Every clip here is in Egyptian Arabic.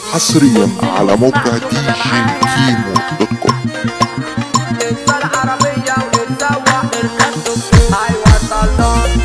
حصريا على موقع دي جي كيمو دوت كوم ننسى العربية ونتسوق نركب أيوة صالون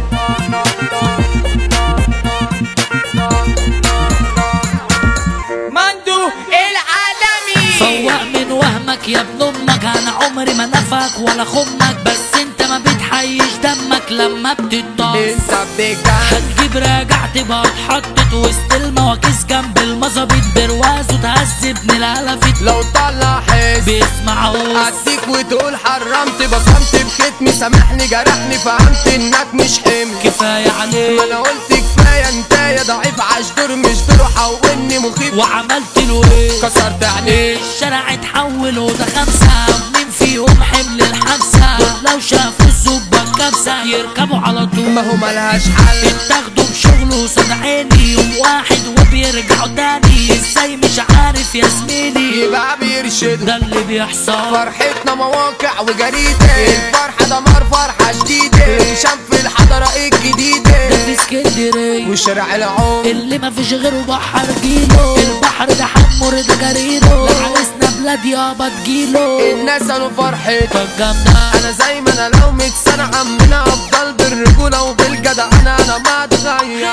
مندو العالمي فوق من وهمك يا ابن امك انا عمري ما نفك ولا خمك بس انت ما بتحيش دمك لما بتطاس انت بجد هتجيب راجع تبقى اتحطت وسط المواكيس جنب المظابيط برواز وتهذب من الهلفت لو طلع حس بيسمع هوس أديك وتقول حرمت بصمت بختمي سامحني جرحني فهمت انك مش حمل كفاية ما عليك انا قلت كفاية انت يا ضعيف عاش دور مش دور حولني مخيف وعملت له ايه كسرت عينيك الشارع اتحول وده خمسة مين فيهم حمل الحبسة دول لو شافوا الزبة الكبسة يركبوا على طول ما هو ملهاش حل اتاخدوا بشغله وصد عيني يوم واحد وبيرجعوا تاني ازاي مش عارف يا زميلي يبقى بيرشد ده اللي بيحصل فرحتنا مواقع وجريدة الفرحة دمار فرحة جديدة شام في الحضارة الجديدة ده في اسكندرية وشارع العمر اللي ما فيش غيره بحر جيله البحر ده حمر ده جريره لعريسنا بلاد يابا تجيله الناس قالوا فرحتك فالجامدة انا زي ما انا لو ميت سنة عمنا افضل بالرجولة وبالجدع انا انا ما اتغير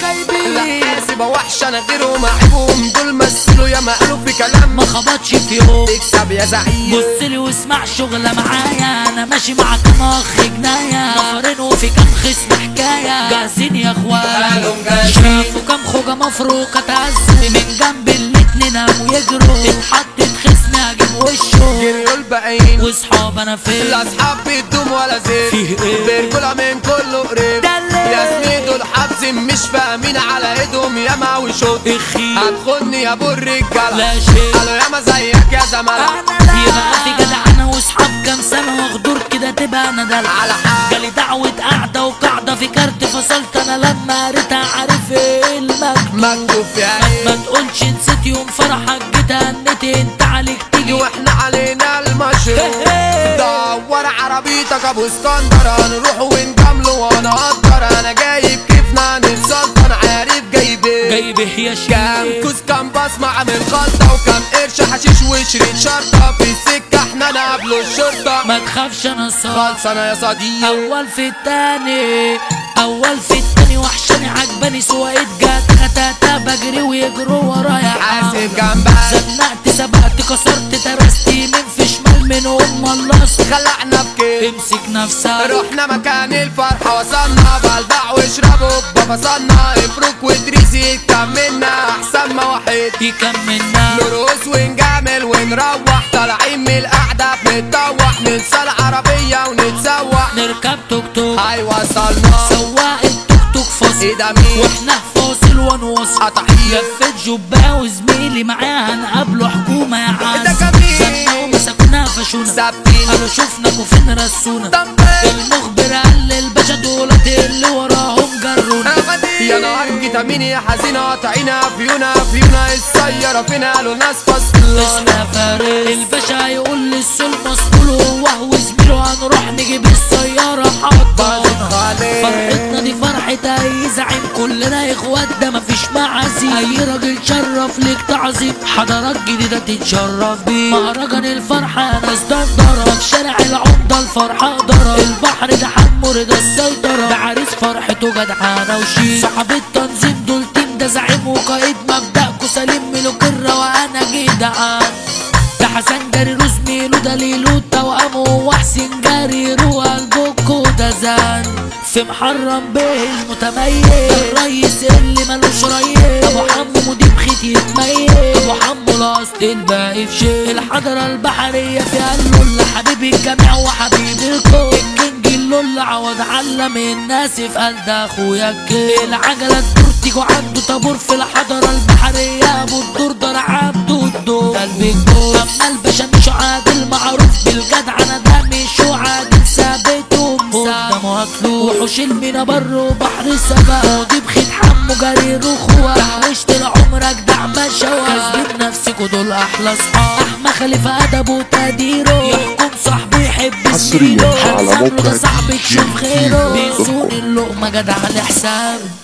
لا حاسب وحش انا غيرهم اعيبهم دول مثلوا يا ما قالوا في كلام ما خبطش في يوم اكسب يا زعيم بصلي واسمع شغلة معايا انا ماشي مع كام اخ جناية نفرين وفي كام خصم حكاية جاهزين يا اخوان قالوا مجازين. شافوا كام خوجة مفروكة تهزم من جنب الاتنين قاموا يجروا اتحطت خصم هاجم وشه جريوا الباقيين واصحاب انا فين الاصحاب بيدوم ولا زين فيه ايه؟ برجولة من كله قريب دلل. يا زميل دول حابسين مش فاهمين على ايدهم ياما وشوط اخي هتخني يا ابو الرجالة لا شيء قالوا ياما زيك يا زمالة يبقى في جدع انا واصحاب كام سنة واخدور كده تبقى انا دلع على حق جالي دعوة قعدة وقاعدة في كارت فصلت انا لما قريتها عارف ايه المكتوب مكتوب في ما عين تقولش نسيت يوم فرحك جيت هنيت انت عليك تيجي واحنا علينا المشروع دور عربيتك ابو اسكندر هنروح ونجامله وانا اقدر انا جايب كيفنا نتصدر عارف جايب ايه جايب يا كام شيخ كوز كام بصمة من خلطة وكام قرش حشيش وشريط شرطة في السكة احنا نقابله الشرطة ما تخافش انا صار خلصانة يا صديق اول في التاني اول في التاني وحشاني عجباني سواقة جات خطاتا بجري ويجروا ورايا حاسب جنبك زنقت سبقت كسرت ترست يمين في شمال من ام الله خلعنا بكده امسك نفسك رحنا مكان الفرحة وصلنا بلبع واشربوا بفصلنا افرك وادريسي كملنا احسن ما واحد يكملنا نرقص ونجامل ونروح طالعين من القعدة بنتطوح ننسى العربية ونتسوح نركب توك توك هيوصلنا سواق التوك توك فاصل ايه ده مين واحنا فاصل ونوصل قطعية لفت جباه وزميلي معاه هنقابله حكومة يا عم ده جميل. زنقوا ومسكونا فشونا ثابتين قالوا شفناك وفين رسونا طب المخبر قال الباشا دولت اللي وراهم جرونا يا نهار فيتامين يا حزينة قاطعينا فيونا فيونا السيارة فينا قالوا ناس فصلنا اصحى فارس الباشا هيقول للسول مسؤول هو وزميله هنروح نجيب السيارة حطانا خالد. فرحتنا دي فرحة أي زعيم كلنا إخوات ده مفيش معازيم أي راجل شرف ليك تعظيم حضارات جديدة تتشرف بيه مهرجان الفرحة ناس دندرة في شارع العمدة الفرحة قدرة البحر ده حمر ده السيطرة ده عريس فرحته جدعانة وشيك صحاب التنظيم دول تيم ده زعيم وقائد مبدأكوا سليم ملوك الروقان جدعان ده حسن جاري روز ميلو دليلو توأمه وحسين جاري روح قلبكو ده زان في محرم به المتميز الريس اللي ملوش ريس ابو حمو مدير خيط يتميز ابو حمو الاصل الباقي في شيء الحضرة البحرية فيها اللول حبيب الجميع وحبيب الكل الكينج اللول عوض علم الناس في قلب اخويا الكل العجلة الدور تيجوا عنده طابور في الحضرة البحرية ابو الدور ده عبده الدور قلبي الدور اما الباشا مش عادل معروف بالجدع انا ده مش عادل ثابت ومسا مطلوب وحوش المينا بر وبحر سبا ماضي بخيت حمو جري رخوة عشت لعمرك دع بشوى كسبين نفسكوا دول احلى صحاب احمى خليفة ادب وتقديره يحكم صاحبه يحب حصرياً زميله على هنسامله موقع ده صاحب دي تشوف جي خيره كيمو دوت بيسون كوم. اللقمة جدع على حساب